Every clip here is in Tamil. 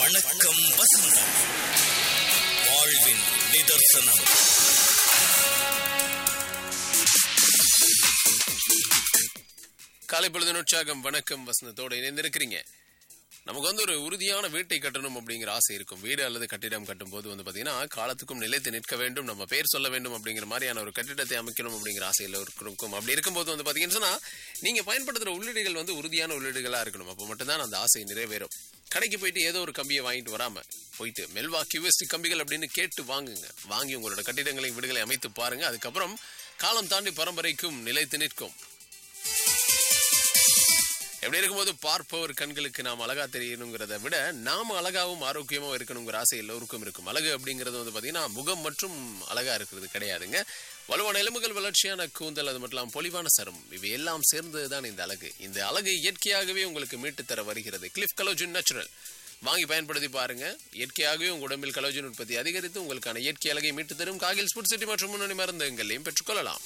வணக்கம் வசந்தம் வாழ்வின் நிதர்சனம் காலை பொழுது உற்சாகம் வணக்கம் வசந்தத்தோட இணைந்திருக்கிறீங்க நமக்கு வந்து ஒரு உறுதியான வீட்டை கட்டணும் அப்படிங்கிற ஆசை இருக்கும் வீடு அல்லது கட்டிடம் கட்டும் போது வந்து பாத்தீங்கன்னா காலத்துக்கும் நிலைத்து நிற்க வேண்டும் நம்ம பேர் சொல்ல வேண்டும் அப்படிங்கிற மாதிரியான ஒரு கட்டிடத்தை அமைக்கணும் அப்படிங்கிற ஆசை எல்லோருக்கும் இருக்கும் அப்படி இருக்கும்போது வந்து பாத்தீங்கன்னு சொன்னா நீங்க பயன்படுத்துற உள்ளீடுகள் வந்து உறுதியான உள்ளீடுகளா இருக்கணும் அப்போ மட்டும்தான் அந்த ஆசை நிறைவேறும் கடைக்கு போயிட்டு ஏதோ ஒரு கம்பியை வாங்கிட்டு வராம போயிட்டு மெல்வா கியூஎஸ்டி கம்பிகள் அப்படின்னு கேட்டு வாங்குங்க வாங்கி உங்களோட கட்டிடங்களையும் வீடுகளை அமைத்து பாருங்க அதுக்கப்புறம் காலம் தாண்டி பரம்பரைக்கும் நிலைத்து நிற்கும் எப்படி இருக்கும்போது பார்ப்பவர் கண்களுக்கு நாம் அழகா தெரியணுங்கிறத விட நாம அழகாவும் ஆரோக்கியமாவும் இருக்கணுங்கிற ஆசை எல்லோருக்கும் இருக்கும் அழகு அப்படிங்கிறது வந்து பாத்தீங்கன்னா முகம் மற்றும் அழகா இருக்கிறது கிடையாதுங்க வலுவான எலும்புகள் வளர்ச்சியான கூந்தல் அது மட்டும் இல்லாமல் பொலிவான சரம் இவை எல்லாம் சேர்ந்ததுதான் இந்த அழகு இந்த அழகு இயற்கையாகவே உங்களுக்கு மீட்டு தர வருகிறது கிளிஃப் கலோஜின் நேச்சுரல் வாங்கி பயன்படுத்தி பாருங்க இயற்கையாகவே உங்க உடம்பில் கலோஜின் உற்பத்தி அதிகரித்து உங்களுக்கான இயற்கை அழகை மீட்டு தரும் காகில் ஸ்புட் சிட்டி மற்றும் முன்னணி மருந்துகளையும் பெற்றுக்கொள்ளலாம்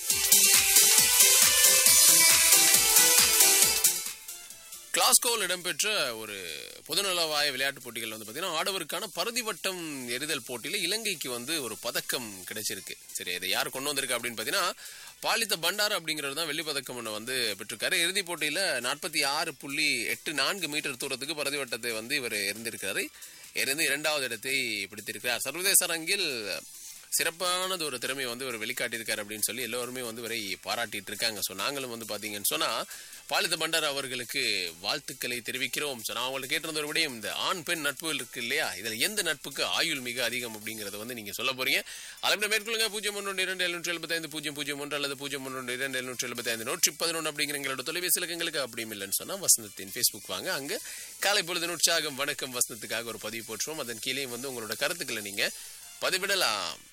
கிளாஸ்கோவில் இடம்பெற்ற ஒரு பொதுநலவாய விளையாட்டுப் போட்டிகள் வந்து பார்த்தீங்கன்னா ஆடவருக்கான பருதி வட்டம் எறிதல் போட்டியில் இலங்கைக்கு வந்து ஒரு பதக்கம் கிடைச்சிருக்கு சரி இதை யார் கொண்டு வந்திருக்கா அப்படின்னு பார்த்தீங்கன்னா பாலித்த பண்டார் அப்படிங்கிறது தான் வெள்ளி பதக்கம் ஒன்று வந்து பெற்றிருக்காரு இறுதிப் போட்டியில் நாற்பத்தி ஆறு புள்ளி எட்டு நான்கு மீட்டர் தூரத்துக்கு பருதி வட்டத்தை வந்து இவர் இருந்திருக்கிறாரு இருந்து இரண்டாவது இடத்தை பிடித்திருக்கிறார் சர்வதேச அரங்கில் சிறப்பானது ஒரு திறமையை வந்து இவர் வெளிக்காட்டியிருக்காரு அப்படின்னு சொல்லி எல்லோருமே வந்து இவரை பாராட்டிட்டு இருக்காங்க ஸோ நாங்களும் வந்து பார்த்தீங்கன்னு சொன்னால் பாலித பண்டார் அவர்களுக்கு வாழ்த்துக்களை தெரிவிக்கிறோம் ஸோ நான் அவங்களுக்கு கேட்டிருந்த ஒரு விடயம் இந்த ஆண் பெண் நட்பு இருக்கு இல்லையா இதில் எந்த நட்புக்கு ஆயுள் மிக அதிகம் அப்படிங்கிறத வந்து நீங்கள் சொல்ல போறீங்க அளவிட மேற்கொள்ளுங்க பூஜ்ஜியம் ஒன்று இரண்டு எழுநூற்றி எழுபத்தைந்து பூஜ்ஜியம் பூஜ்ஜியம் ஒன்று அல்லது பூஜ்ஜியம் ஒன்று இரண்டு எழுநூற்றி எழுபத்தைந்து நூற்றி பதினொன்று அப்படிங்கிற எங்களோட தொலைபேசி இலக்கங்களுக்கு அப்படியும் இல்லைன்னு சொன்னால் வசந்தத்தின் ஃபேஸ்புக் வாங்க அங்கே காலை பொழுது உற்சாகம் வணக்கம் வசந்தத்துக்காக ஒரு பதிவு போட்டுருவோம் அதன் கீழே வந்து உங்களோட கருத்துக்களை நீங்கள் பதிவிடலாம்